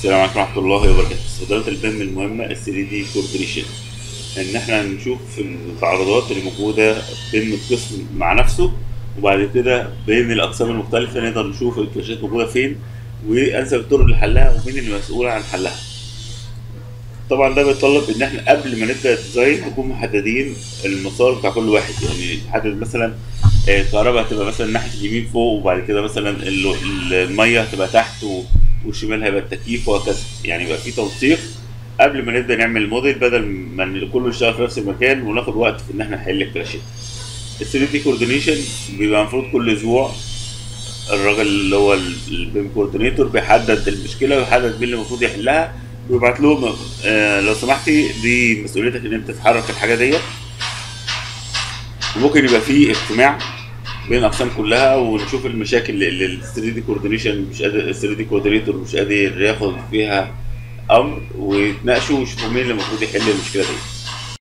السلام عليكم ورحمة الله وبركاته استخدامات البيم المهمة ال 3 دي كوردينيشن ان احنا نشوف التعارضات اللي موجودة بين القسم مع نفسه وبعد كده بين الاقسام المختلفة نقدر نشوف الكلاشات موجودة فين وانسب الطرق لحلها ومين اللي مسؤول عن حلها طبعا ده بيتطلب ان احنا قبل ما نبدا الديزاين نكون محددين المسار بتاع كل واحد يعني نحدد مثلا آه، الكهرباء هتبقى مثلا ناحيه اليمين فوق وبعد كده مثلا ال- ال- الميه هتبقى تحت و- والشمال هيبقى التكييف وهكذا يعني يبقى في تنسيق قبل ما نبدا نعمل الموديل بدل ما ن- كله يشتغل في نفس المكان وناخد وقت في ان احنا نحل الكلاشات ال 3 دي كوردينيشن بيبقى المفروض كل اسبوع الراجل اللي هو البيم كوردينيتور بيحدد المشكله ويحدد مين اللي المفروض يحلها ويبعت لهم آه لو سمحتي دي مسؤوليتك ان انت تحرك الحاجه ديت وممكن يبقى في اجتماع بين الاقسام كلها ونشوف المشاكل اللي ال 3 دي كوردينيشن مش قادر ال 3 دي كوردينيتور مش قادر ياخد فيها امر ويتناقشوا ويشوفوا مين اللي المفروض يحل المشكله دي